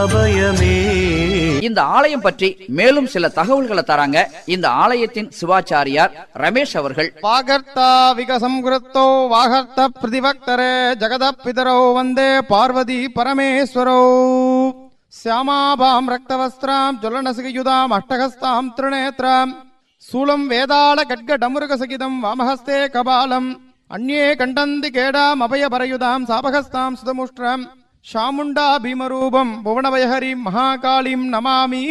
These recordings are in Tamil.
அபயமே இந்த ஆலயம் பற்றி மேலும் சில தகவல்களை தராங்க இந்த ஆலயத்தின் சிவாச்சாரியார் ரமேஷ் அவர்கள் वागर्ता विकसंकृतो वाहर्त प्रतिवक्तरे जगदः पितरौ वन्दे पार्वती परमेश्वरौ श्यामाभां रक्तवस्त्रां ज्वलनसिकयुधाम् अष्टहस्तां त्रिनेत्रां शूलं वेदालखड्गडमुरुगसहितं वामहस्ते कपालम् अन्ये कण्ठन्ति केडाम् अभयपरयुधां सापहस्तां सुतमुष्ट्रम् ஷாமுண்டா பீமரூபம் புவனவயஹரி மகாகாளிம் நமாமி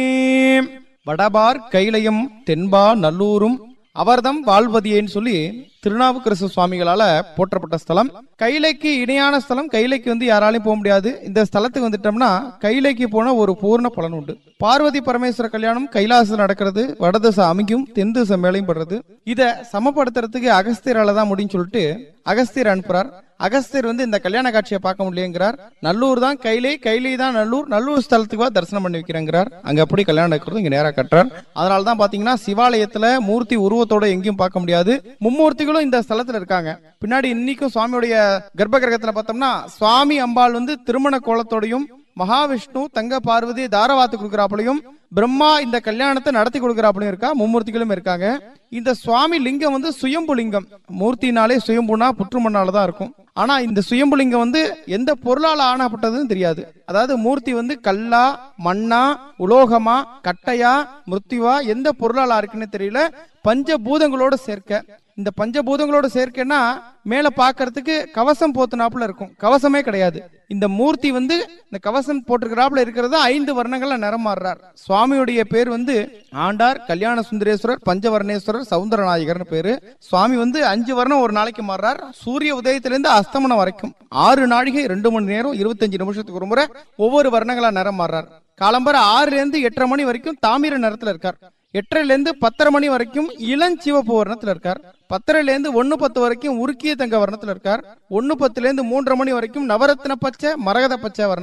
வடபார் கைலையும் தென்பா நல்லூரும் அவர்தம் வாழ்வதியேன்னு சொல்லி திருநாவுக்கரசு சுவாமிகளால போற்றப்பட்ட ஸ்தலம் கைலைக்கு இணையான ஸ்தலம் கைலைக்கு வந்து யாராலையும் போக முடியாது இந்த ஸ்தலத்துக்கு வந்துட்டோம்னா கைலைக்கு போன ஒரு பூர்ண பலன் உண்டு பார்வதி பரமேஸ்வர கல்யாணம் கைலாசம் நடக்கிறது வடதிசை அமைக்கும் தென் திசை மேலையும் படுறது இத சமப்படுத்துறதுக்கு அகஸ்தியரால தான் முடியும்னு சொல்லிட்டு அகஸ்தியர் அனுப்புறார் அகஸ்தியர் வந்து இந்த கல்யாண காட்சியை பார்க்க முடியலங்கிறார் நல்லூர் தான் கைலை கைலை தான் நல்லூர் நல்லூர் ஸ்தலத்துக்கு வா தரிசனம் பண்ணி வைக்கிறேங்கிறார் அங்க எப்படி கல்யாணம் நடக்கிறது இங்க நேரா கட்டுறார் அதனால தான் பாத்தீங்கன்னா சிவாலயத்துல மூர்த்தி உருவத்தோட எங்கேயும் பார்க்க முடியாது மும்மூர்த்திகளும் இந்த ஸ்தலத்துல இருக்காங்க பின்னாடி இன்னைக்கும் சுவாமியுடைய கர்ப்ப கிரகத்துல பார்த்தோம்னா சுவாமி அம்பாள் வந்து திருமண கோலத்தோடையும் மகாவிஷ்ணு தங்க பார்வதி தாரவாத்து கொடுக்குறாப்புலையும் பிரம்மா இந்த கல்யாணத்தை நடத்தி கொடுக்குறாப்புலையும் இருக்கா மும்மூர்த்திகளும் இருக்காங்க இந்த சுவாமி லிங்கம் வந்து சுயம்பு லிங்கம் மூர்த்தினாலே சுயம்புனா புற்றுமண்ணால தான் இருக்கும் ஆனா இந்த சுயம்பு லிங்கம் வந்து எந்த பொருளால ஆனப்பட்டதுன்னு தெரியாது அதாவது மூர்த்தி வந்து கல்லா மண்ணா உலோகமா கட்டையா மிருத்யுவா எந்த பொருளால இருக்குன்னு தெரியல பஞ்சபூதங்களோட சேர்க்க இந்த பஞ்சபூதங்களோட சேர்க்கைன்னா மேல பாக்குறதுக்கு கவசம் போத்துனாப்புல இருக்கும் கவசமே கிடையாது இந்த மூர்த்தி வந்து இந்த கவசம் போட்டிருக்கிறாப்புல இருக்கிறது ஐந்து வர்ணங்கள்ல நிறம் மாறுறார் சுவாமியுடைய பேர் வந்து ஆண்டார் கல்யாண சுந்தரேஸ்வரர் பஞ்சவர்ணேஸ்வரர் சவுந்தரநாயகர்னு பேரு சுவாமி வந்து அஞ்சு வர்ணம் ஒரு நாளைக்கு மாறுறார் சூரிய உதயத்திலிருந்து அஸ்தமனம் வரைக்கும் ஆறு நாழிகை ரெண்டு மணி நேரம் இருபத்தஞ்சு நிமிஷத்துக்கு ஒரு முறை ஒவ்வொரு வர்ணங்களா நிறம் மாறுறார் காலம்பர ஆறுல இருந்து எட்டரை மணி வரைக்கும் தாமிர நிறத்துல இருக்கார் எட்டரைல இருந்து பத்தரை மணி வரைக்கும் இளஞ்சிவப்பு வர்ணத்துல இருக்கார் பத்தரைல இருந்து ஒண்ணு பத்து வரைக்கும் உருக்கிய தங்க வர்ணத்துல இருக்கார் ஒண்ணு பத்துல இருந்து மூன்றரை மணி வரைக்கும் நவரத்ன பச்சை மரகத பச்சை வர்ண